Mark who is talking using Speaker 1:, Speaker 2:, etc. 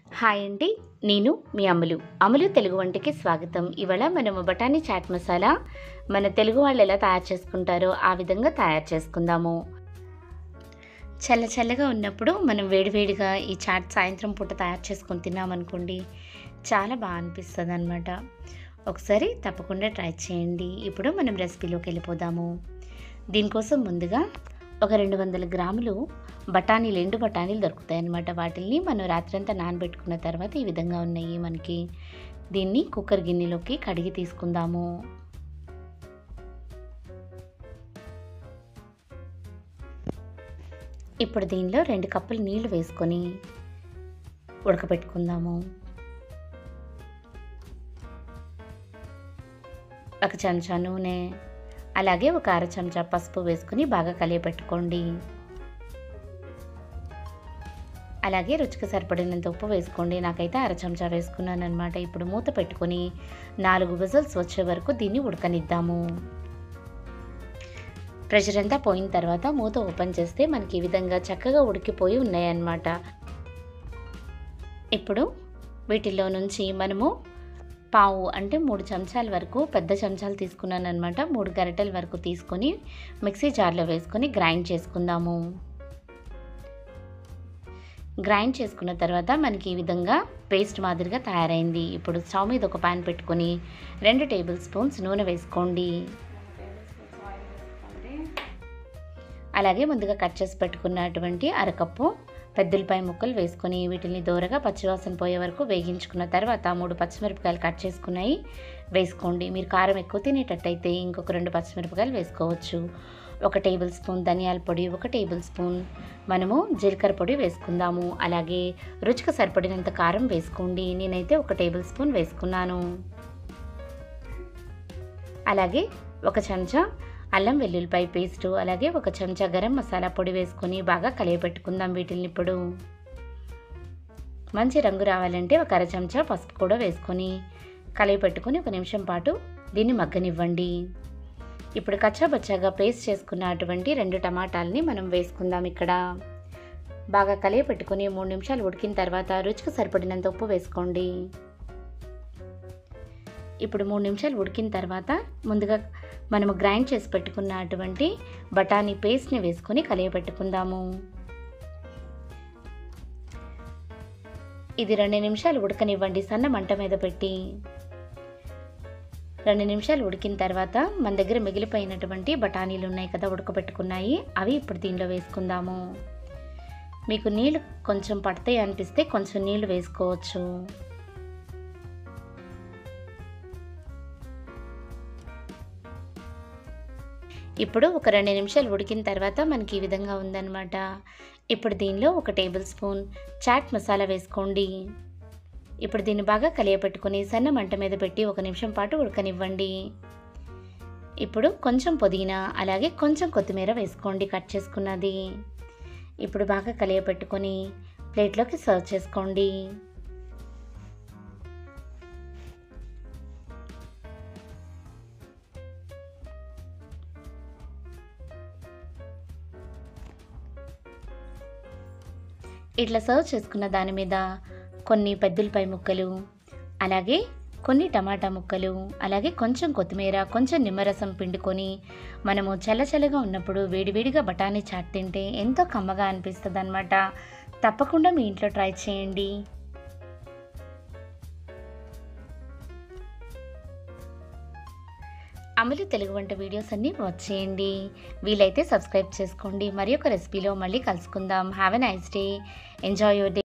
Speaker 1: hi అండి నేను మీ అమలు అమలు తెలుగు వంటకి స్వాగతం ఇవాళ మనము బఠానీ చాట్ మసాలా మన తెలుగు వాళ్ళు ఎలా తయారు చేసుకుంటారో ఆ విధంగా తయారు చేసుకుందాము చల్ల చల్లగా ఉన్నప్పుడు మనం వేడివేడిగా ఈ చాట్ సాయంత్రం పూట తయారు చేసుకొని తిన్నామనుకోండి చాలా బాగా అనిపిస్తుంది అనమాట ఒకసారి తప్పకుండా ట్రై చేయండి ఇప్పుడు మనం రెసిపీలోకి వెళ్ళిపోదాము దీనికోసం ముందుగా ఒక రెండు వందల గ్రాములు బఠానీలు ఎండు బఠానీలు దొరుకుతాయి అన్నమాట వాటిని మనం రాత్రంతా నానబెట్టుకున్న తర్వాత ఈ విధంగా ఉన్నాయి మనకి దీన్ని కుక్కర్ గిన్నెలోకి కడిగి తీసుకుందాము ఇప్పుడు దీనిలో రెండు కప్పులు నీళ్లు వేసుకొని ఉడకబెట్టుకుందాము ఒక చెంచా నూనె అలాగే ఒక అర చెంచా పసుపు వేసుకుని బాగా కలియపెట్టుకోండి అలాగే రుచికి సరిపడినంత ఉప్పు వేసుకోండి నాకైతే అర చెంచా వేసుకున్నాను అనమాట ఇప్పుడు మూత పెట్టుకొని నాలుగు విజల్స్ వచ్చే వరకు దీన్ని ఉడకనిద్దాము ప్రెషర్ అంతా పోయిన తర్వాత మూత ఓపెన్ చేస్తే మనకి ఈ విధంగా చక్కగా ఉడికిపోయి ఉన్నాయన్నమాట ఇప్పుడు వీటిల్లో నుంచి మనము పావు అంటే మూడు చెంచాల వరకు పెద్ద చెంచాలు తీసుకున్నాను అనమాట మూడు గరిటెల వరకు తీసుకొని మిక్సీ జార్లో వేసుకొని గ్రైండ్ చేసుకుందాము గ్రైండ్ చేసుకున్న తర్వాత మనకి ఈ విధంగా పేస్ట్ మాదిరిగా తయారైంది ఇప్పుడు స్టవ్ మీద ఒక పాన్ పెట్టుకొని రెండు టేబుల్ స్పూన్స్ నూనె వేసుకోండి అలాగే ముందుగా కట్ చేసి పెట్టుకున్నటువంటి అరకప్పు పెద్దలపాయ ముక్కలు వేసుకొని వీటిని దూరగా పచ్చివాసన పోయే వరకు వేగించుకున్న తర్వాత మూడు పచ్చిమిరపకాయలు కట్ చేసుకున్నాయి వేసుకోండి మీరు కారం ఎక్కువ తినేటట్టయితే ఇంకొక రెండు పచ్చిమిరపకాయలు వేసుకోవచ్చు ఒక టేబుల్ స్పూన్ ధనియాల పొడి ఒక టేబుల్ స్పూన్ మనము జీలకర్ర పొడి వేసుకుందాము అలాగే రుచికి సరిపడినంత కారం వేసుకోండి నేనైతే ఒక టేబుల్ స్పూన్ వేసుకున్నాను అలాగే ఒక చెంచా అల్లం వెల్లుల్లిపాయ పేస్టు అలాగే ఒక చెంచా గరం మసాలా పొడి వేసుకొని బాగా కలియపెట్టుకుందాం వీటిని ఇప్పుడు మంచి రంగు రావాలంటే ఒక అర చెంచా పసుపు కూడా వేసుకొని కలియపెట్టుకొని ఒక నిమిషం పాటు దీన్ని మగ్గనివ్వండి ఇప్పుడు కచ్చాబచ్చాగా పేస్ట్ చేసుకున్న అటువంటి రెండు టమాటాలని మనం వేసుకుందాం ఇక్కడ బాగా కలియపెట్టుకొని మూడు నిమిషాలు ఉడికిన తర్వాత రుచికి సరిపడినంత ఉప్పు వేసుకోండి ఇప్పుడు మూడు నిమిషాలు ఉడికిన తర్వాత ముందుగా మనము గ్రైండ్ చేసి పెట్టుకున్న అటువంటి బఠానీ పేస్ట్ని వేసుకొని కలియపెట్టుకుందాము ఇది రెండు నిమిషాలు ఉడకనివ్వండి సన్న మంట మీద పెట్టి రెండు నిమిషాలు ఉడికిన తర్వాత మన దగ్గర మిగిలిపోయినటువంటి బఠానీలు ఉన్నాయి కదా ఉడకబెట్టుకున్నాయి అవి ఇప్పుడు దీనిలో వేసుకుందాము మీకు నీళ్ళు కొంచెం పడతాయి అనిపిస్తే కొంచెం నీళ్ళు వేసుకోవచ్చు ఇప్పుడు ఒక రెండు నిమిషాలు ఉడికిన తర్వాత మనకి ఈ విధంగా ఉందన్నమాట ఇప్పుడు దీనిలో ఒక టేబుల్ స్పూన్ చాట్ మసాలా వేసుకోండి ఇప్పుడు దీన్ని బాగా కలియపెట్టుకొని సన్న మంట మీద పెట్టి ఒక నిమిషం పాటు ఉడకనివ్వండి ఇప్పుడు కొంచెం పుదీనా అలాగే కొంచెం కొత్తిమీర వేసుకోండి కట్ చేసుకున్నది ఇప్పుడు బాగా కలియపెట్టుకొని ప్లేట్లోకి సర్వ్ చేసుకోండి ఇట్లా సర్వ్ చేసుకున్న దాని మీద కొన్ని పెద్దలపై ముక్కలు అలాగే కొన్ని టమాటా ముక్కలు అలాగే కొంచెం కొత్తిమీర కొంచెం నిమ్మరసం పిండుకొని మనము చల్లచల్లగా ఉన్నప్పుడు వేడివేడిగా బఠానీ చాట్ తింటే ఎంతో కమ్మగా అనిపిస్తుంది అనమాట తప్పకుండా మీ ఇంట్లో ట్రై చేయండి అమలు తెలుగు వంట వీడియోస్ అన్నీ వాచ్ చేయండి వీలైతే సబ్స్క్రైబ్ చేసుకోండి మరి ఒక రెసిపీలో మళ్ళీ కలుసుకుందాం have a nice day enjoy your day